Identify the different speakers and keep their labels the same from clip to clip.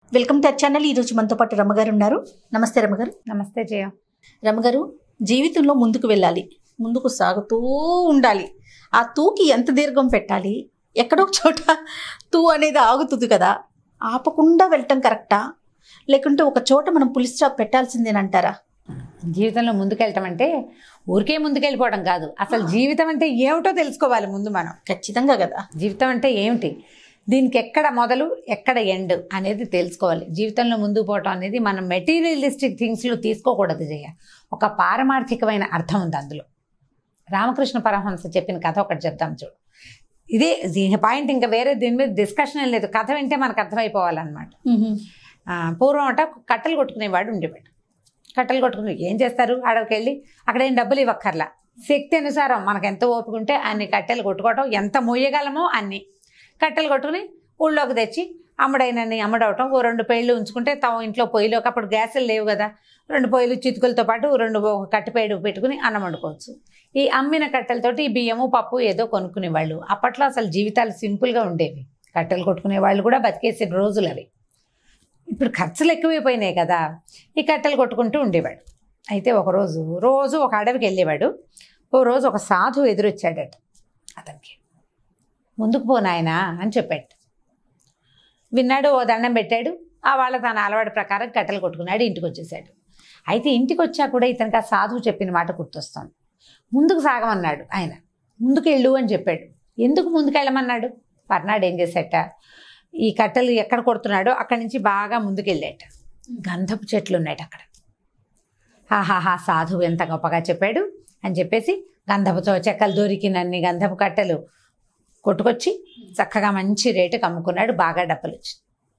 Speaker 1: Welcome to our channel ఈ రోజు మనతో పాటు రమ్మగారు ఉన్నారు నమస్తే రమ్మగారు
Speaker 2: నమస్తే జయ
Speaker 1: రమ్మగారు జీవితంలో ముందుకు వెళ్ళాలి ముందుకు సాగుతూ ఉండాలి ఆ తూకి ఎంత దీర్ఘం పెట్టాలి ఎక్కడో ఒక చోట తూ అనేది ఆగుతుంది కదా ఆపకుండా వెళ్ళటం కరెక్టా లేకుంటే ఒక చోట మనం పులి స్టాప్ పెట్టాల్సిందేనంటారా
Speaker 2: జీవితంలో ముందుకెళ్ళటం అంటే ఊరికే ముందుకెళ్ళిపోవడం కాదు అసలు జీవితం అంటే ఏమిటో తెలుసుకోవాలి ముందు మనం
Speaker 1: ఖచ్చితంగా కదా
Speaker 2: జీవితం అంటే ఏమిటి దీనికి ఎక్కడ మొదలు ఎక్కడ ఎండ్ అనేది తెలుసుకోవాలి జీవితంలో ముందుకు పోవటం అనేది మనం మెటీరియలిస్టిక్ థింగ్స్లో తీసుకోకూడదు జయ ఒక పారమార్థికమైన అర్థం ఉంది అందులో రామకృష్ణ పరమహంస చెప్పిన కథ ఒకటి చెప్తాం చూడు ఇదే దీని పాయింట్ ఇంకా వేరే దీని మీద డిస్కషన్ ఏం లేదు కథ వింటే మనకు అర్థమైపోవాలన్నమాట ఆ, పూర్వం అట కట్టెలు కొట్టుకునేవాడు ఉండేవాడు కట్టెలు కొట్టుకుని ఏం చేస్తారు అడవికి వెళ్ళి అక్కడ ఏం డబ్బులు ఇవ్వక్కర్లా శక్తి అనుసారం మనకు ఎంత ఓపిక ఉంటే అన్ని కట్టెలు కొట్టుకోవటం ఎంత మొయ్యగలమో అన్ని కట్టెలు కొట్టుకుని ఊళ్ళోకి తెచ్చి అమ్మడైనని అమ్మడవటం ఓ రెండు పేళ్ళు ఉంచుకుంటే తమ ఇంట్లో పొయ్యిలోకి అప్పుడు గ్యాసులు లేవు కదా రెండు పొయ్యిలు చితుకులతో పాటు రెండు ఒక కట్టెపేడు పెట్టుకుని అన్నం వండుకోవచ్చు ఈ అమ్మిన కట్టెలతోటి ఈ బియ్యము పప్పు ఏదో కొనుక్కునేవాళ్ళు అప్పట్లో అసలు జీవితాలు సింపుల్గా ఉండేవి కట్టెలు కొట్టుకునే వాళ్ళు కూడా బతికేసిన రోజులు అవి ఇప్పుడు ఖర్చులు ఎక్కువైపోయినాయి కదా ఈ కట్టెలు కొట్టుకుంటూ ఉండేవాడు అయితే ఒకరోజు రోజు ఒక అడవికి వెళ్ళేవాడు ఓ రోజు ఒక సాధువు ఎదురొచ్చాడట అతనికి ముందుకు పో నాయనా అని చెప్పాడు విన్నాడు ఓ దండం పెట్టాడు ఆ వాళ్ళ తన అలవాటు ప్రకారం కట్టెలు కొట్టుకున్నాడు ఇంటికి వచ్చేసాడు అయితే ఇంటికి వచ్చా కూడా ఇతనికి ఆ సాధువు చెప్పిన మాట గుర్తొస్తుంది ముందుకు సాగమన్నాడు ఆయన ముందుకు వెళ్ళు అని చెప్పాడు ఎందుకు ముందుకు వెళ్ళమన్నాడు మర్నాడు ఏం చేశాట ఈ కట్టెలు ఎక్కడ కొడుతున్నాడో అక్కడి నుంచి బాగా ముందుకెళ్ళాట గంధపు చెట్లు ఉన్నాయట అక్కడ హాహాహా సాధువు ఎంత గొప్పగా చెప్పాడు అని చెప్పేసి గంధపు చో- చెక్కలు దొరికినన్ని గంధపు కట్టెలు కొట్టుకొచ్చి చక్కగా మంచి రేటుకి అమ్ముకున్నాడు బాగా డబ్బులు వచ్చి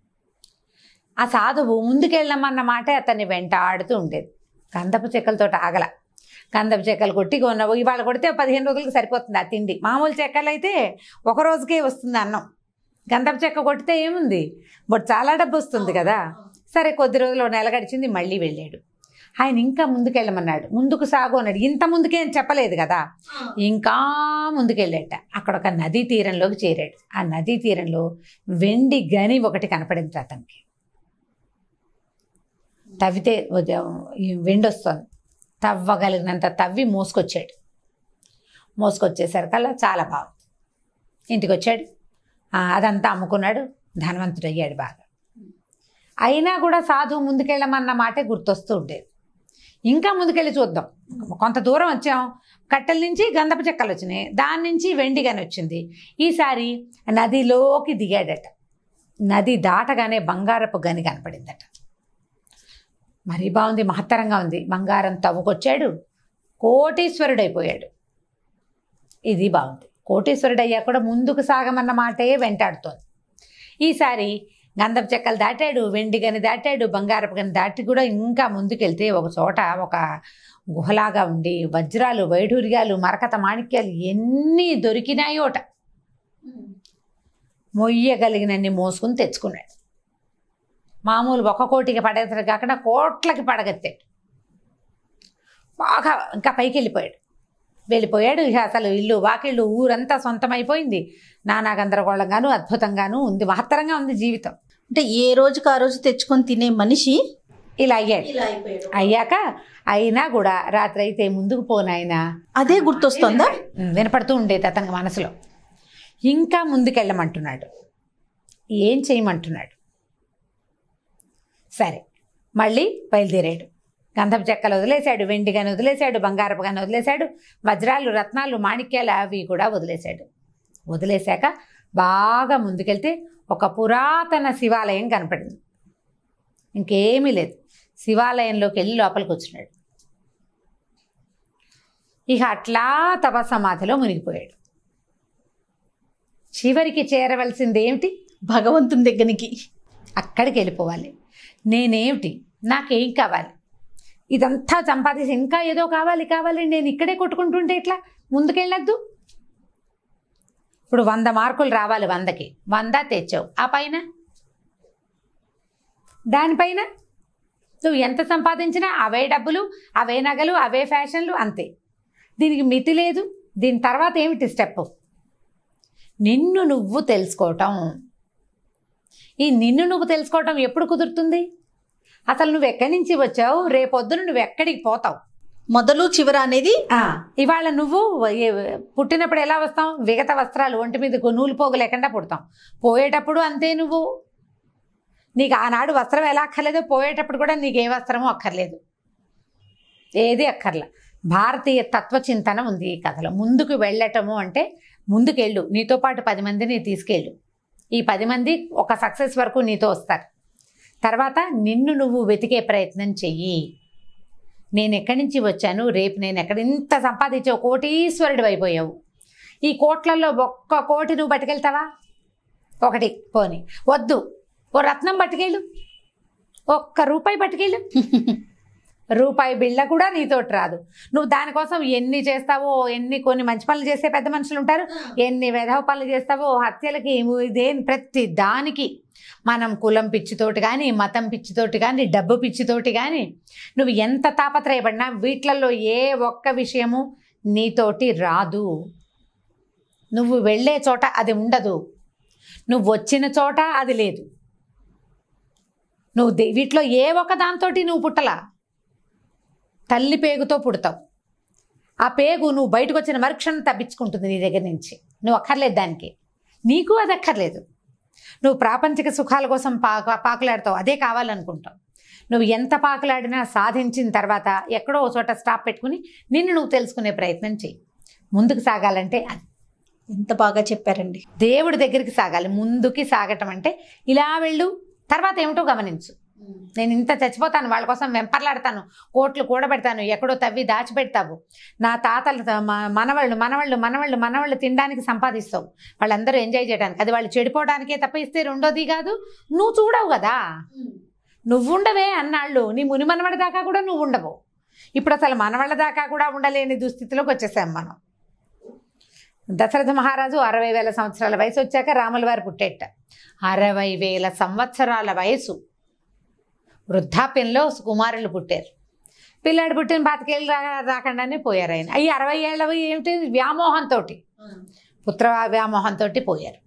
Speaker 2: ఆ సాధువు ముందుకెళ్ళమన్న మాటే అతన్ని వెంటాడుతూ ఉండేది గంధపు చెక్కలతో ఆగల గంధపు చెక్కలు కొట్టి కొన్నావు ఇవాళ కొడితే పదిహేను రోజులకు సరిపోతుంది ఆ తిండి మామూలు చెక్కలు అయితే ఒక రోజుకే వస్తుంది అన్నం గంధపు చెక్క కొట్టితే ఏముంది బట్ చాలా డబ్బు వస్తుంది కదా సరే కొద్ది రోజులు ఓ నెల గడిచింది మళ్ళీ వెళ్ళాడు ఆయన ఇంకా ముందుకెళ్ళమన్నాడు ముందుకు సాగు అన్నాడు ఇంత ముందుకే అని చెప్పలేదు కదా ఇంకా ముందుకెళ్ళాట అక్కడ ఒక నదీ తీరంలోకి చేరాడు ఆ నదీ తీరంలో వెండి గని ఒకటి కనపడింది అతనికి తవ్వితే ఉదయం ఈ వెండి వస్తుంది తవ్వగలిగినంత తవ్వి మోసుకొచ్చాడు మోసుకొచ్చేసరికల్లా చాలా బాగుంది ఇంటికి వచ్చాడు ఆ, అదంతా అమ్ముకున్నాడు ధనవంతుడు అయ్యాడు బాగా అయినా కూడా సాధువు ముందుకెళ్ళమన్న మాటే గుర్తొస్తూ ఉండేది ఇంకా ముందుకెళ్ళి చూద్దాం కొంత దూరం వచ్చాం కట్టెల నుంచి గంధపు చెక్కలు వచ్చినాయి దాని నుంచి వెండి గని వచ్చింది ఈసారి నదిలోకి దిగాడట నది దాటగానే బంగారపు గని కనపడిందట మరీ బాగుంది మహత్తరంగా ఉంది బంగారం తవ్వుకొచ్చాడు కోటీశ్వరుడైపోయాడు ఇది బాగుంది కోటీశ్వరుడు అయ్యా కూడా ముందుకు సాగమన్న మాటే వెంటాడుతోంది ఈసారి గంధపు చెక్కలు దాటాడు వెండి గని దాటాడు బంగారపు గని దాటి కూడా ఇంకా ముందుకెళ్తే ఒక చోట ఒక గుహలాగా ఉండి వజ్రాలు వైఢూర్యాలు మరకత మాణిక్యాలు ఎన్ని దొరికినాయోట మొయ్యగలిగినన్ని మోసుకుని తెచ్చుకున్నాడు మామూలు ఒక కోటికి పడేసరి కాకుండా కోట్లకి పడగెత్తాడు బాగా ఇంకా పైకి వెళ్ళిపోయాడు వెళ్ళిపోయాడు ఇక అసలు ఇల్లు వాకిళ్ళు ఊరంతా సొంతమైపోయింది నానా గందరగోళంగాను అద్భుతంగాను ఉంది మహత్తరంగా ఉంది జీవితం
Speaker 1: అంటే ఏ రోజుకి ఆ రోజు తెచ్చుకొని తినే మనిషి
Speaker 2: ఇలా అయ్యాడు
Speaker 1: ఇలా అయిపోయాడు
Speaker 2: అయ్యాక అయినా కూడా రాత్రి అయితే ముందుకు పోనాయనా
Speaker 1: అదే గుర్తొస్తుందా
Speaker 2: ఉమ్, వినపడుతూ ఉండేది అతనికి మనసులో ఇంకా ముందుకెళ్ళమంటున్నాడు ఏం చేయమంటున్నాడు సరే మళ్ళీ బయలుదేరాడు గంధపు చెక్కలు వదిలేశాడు వెండి గని వదిలేశాడు బంగారపు గని వదిలేశాడు వజ్రాలు రత్నాలు మాణిక్యాలు అవి కూడా వదిలేశాడు వదిలేశాక బాగా ముందుకెళ్తే ఒక పురాతన శివాలయం కనపడింది ఇంకేమీ లేదు శివాలయంలోకి వెళ్ళి లోపలికి వచ్చినాడు ఇక అట్లా తపసమాధిలో మునిగిపోయాడు చివరికి చేరవలసింది ఏమిటి
Speaker 1: భగవంతుని దగ్గరికి
Speaker 2: అక్కడికి వెళ్ళిపోవాలి నేనేమిటి నాకేం కావాలి ఇదంతా సంపాదించి ఇంకా ఏదో కావాలి కావాలి నేను ఇక్కడే కొట్టుకుంటుంటే ఇట్లా ముందుకెళ్ళొద్దు ఇప్పుడు వంద మార్కులు రావాలి వందకి వంద తెచ్చావు ఆ పైన దానిపైన నువ్వు ఎంత సంపాదించినా అవే డబ్బులు అవే నగలు అవే ఫ్యాషన్లు అంతే దీనికి మితి లేదు దీని తర్వాత ఏమిటి స్టెప్ నిన్ను నువ్వు తెలుసుకోవటం ఈ నిన్ను నువ్వు తెలుసుకోవటం ఎప్పుడు కుదురుతుంది అసలు నువ్వు ఎక్కడి నుంచి వచ్చావు రేపొద్దున నువ్వు ఎక్కడికి పోతావు
Speaker 1: మొదలు చివర అనేది
Speaker 2: ఇవాళ నువ్వు ఏ- పుట్టినప్పుడు ఎలా వస్తాం విగత వస్త్రాలు ఒంటి మీద నూలు పోగు లేకుండా పుడతాం పోయేటప్పుడు అంతే నువ్వు నీకు ఆనాడు వస్త్రం ఎలా అక్కర్లేదో పోయేటప్పుడు కూడా నీకు ఏ వస్త్రమో అక్కర్లేదు ఏది అక్కర్ల భారతీయ తత్వచింతన ఉంది ఈ కథలో ముందుకు వెళ్ళటము అంటే ముందుకెళ్ళు నీతో పాటు పది మందిని తీసుకెళ్ళు ఈ పది మంది ఒక సక్సెస్ వరకు నీతో వస్తారు తర్వాత నిన్ను నువ్వు వెతికే ప్రయత్నం చెయ్యి నేను ఎక్కడి నుంచి వచ్చాను రేపు నేను ఎక్కడ ఇంత సంపాదించావు కోటీశ్వరుడు అయిపోయావు ఈ కోట్లలో ఒక్క కోటి నువ్వు పట్టుకెళ్తావా ఒకటి పోని వద్దు ఓ రత్నం పట్టుకెళ్ళు ఒక్క రూపాయి పట్టుకెళ్ళు రూపాయి బిళ్ళ కూడా నీతోటి రాదు నువ్వు దానికోసం ఎన్ని చేస్తావో ఎన్ని కొన్ని మంచి పనులు చేసే పెద్ద మనుషులు ఉంటారు ఎన్ని వెధవ పనులు చేస్తావో హత్యలకి దేని ప్రతి దానికి మనం కులం పిచ్చితోటి కానీ మతం పిచ్చితోటి కానీ డబ్బు పిచ్చితోటి కానీ నువ్వు ఎంత తాపత్రయపడినా వీటిలలో ఏ ఒక్క విషయము నీతోటి రాదు నువ్వు వెళ్ళే చోట అది ఉండదు నువ్వు వచ్చిన చోట అది లేదు నువ్వు దే- వీటిలో ఏ ఒక్క దాంతోటి నువ్వు పుట్టలా తల్లి పేగుతో పుడతావు ఆ పేగు నువ్వు బయటకు వచ్చిన మరుక్షణం తప్పించుకుంటుంది నీ దగ్గర నుంచి నువ్వు అక్కర్లేదు దానికి నీకు అది అక్కర్లేదు నువ్వు ప్రాపంచిక సుఖాల కోసం పాక పాకులాడతావు అదే కావాలనుకుంటావు నువ్వు ఎంత పాకులాడినా సాధించిన తర్వాత ఎక్కడో ఒక చోట స్టాప్ పెట్టుకుని నిన్ను నువ్వు తెలుసుకునే ప్రయత్నం చెయ్యి ముందుకు సాగాలంటే అది
Speaker 1: ఎంత బాగా చెప్పారండి
Speaker 2: దేవుడి దగ్గరికి సాగాలి ముందుకి సాగటం అంటే ఇలా వెళ్ళు తర్వాత ఏమిటో గమనించు నేను ఇంత చచ్చిపోతాను వాళ్ళ కోసం వెంపర్లాడతాను కోట్లు కూడబెడతాను ఎక్కడో తవ్వి దాచిపెడతావు నా తాతలు త- మ- మనవాళ్ళు మనవాళ్ళు మనవాళ్ళు మనవాళ్ళు తినడానికి సంపాదిస్తావు వాళ్ళందరూ ఎంజాయ్ చేయడానికి అది వాళ్ళు చెడిపోవడానికే తప్ప ఇస్తే రెండోది కాదు నువ్వు చూడవు కదా నువ్వుండవే అన్నాళ్ళు నీ ముని మనవడి దాకా కూడా నువ్వు ఉండవు ఇప్పుడు అసలు మనవాళ్ళ దాకా కూడా ఉండలేని దుస్థితిలోకి వచ్చేసాం మనం దశరథ మహారాజు అరవై వేల సంవత్సరాల వయసు వచ్చాక రాముల వారు పుట్టేట అరవై వేల సంవత్సరాల వయసు వృద్ధాప్యంలో కుమారులు పుట్టారు పిల్లాడు పుట్టిన పాతికేళ్ళు రా రాకుండానే పోయారు ఆయన అవి అరవై ఏళ్ళవి ఏమిటి వ్యామోహంతో పుత్ర వ్యామోహంతో పోయారు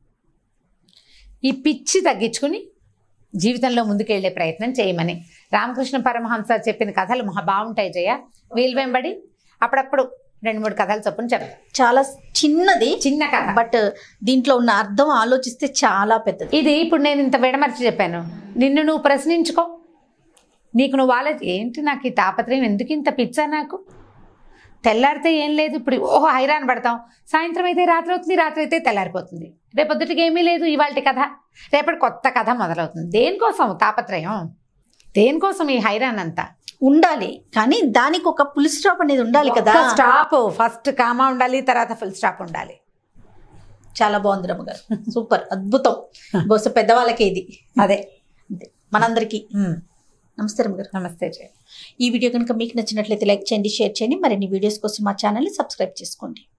Speaker 2: ఈ పిచ్చి తగ్గించుకుని జీవితంలో ముందుకెళ్లే ప్రయత్నం చేయమని రామకృష్ణ పరమహంస చెప్పిన కథలు మహా బాగుంటాయి జయ వీలు వెంబడి అప్పుడప్పుడు రెండు మూడు కథలు చొప్పున చెప్తాను
Speaker 1: చాలా చిన్నది
Speaker 2: చిన్న కథ
Speaker 1: బట్ దీంట్లో ఉన్న అర్థం ఆలోచిస్తే చాలా పెద్దది
Speaker 2: ఇది ఇప్పుడు నేను ఇంత విడమర్చి చెప్పాను నిన్ను నువ్వు ప్రశ్నించుకో నీకు నువ్వు ఆలోచి ఏంటి నాకు ఈ తాపత్రయం ఎందుకు ఇంత పిచ్చా నాకు తెల్లారితే ఏం లేదు ఇప్పుడు ఓహో హైరాన్ పడతాం సాయంత్రం అయితే రాత్రి అవుతుంది రాత్రి అయితే తెల్లారిపోతుంది రేపొద్దుటికి ఏమీ లేదు ఇవాళ కథ రేపటి కొత్త కథ మొదలవుతుంది దేనికోసం తాపత్రయం దేనికోసం ఈ హైరాన్ అంతా
Speaker 1: ఉండాలి కానీ దానికి ఒక పులి స్టాప్ అనేది ఉండాలి కదా
Speaker 2: స్టాప్ ఫస్ట్ కామా ఉండాలి తర్వాత ఫుల్ స్టాప్ ఉండాలి
Speaker 1: చాలా బాగుంది రమ్మగారు సూపర్ అద్భుతం బహుశా పెద్దవాళ్ళకి ఇది
Speaker 2: అదే
Speaker 1: అంతే మనందరికీ
Speaker 2: ఉమ్.
Speaker 1: నమస్తే రమ్మగారు
Speaker 2: నమస్తే జయ
Speaker 1: ఈ వీడియో కనుక మీకు నచ్చినట్లయితే లైక్ చేయండి షేర్ చేయండి మరిన్ని వీడియోస్ కోసం మా ఛానల్ని సబ్స్క్రైబ్ చేసుకోండి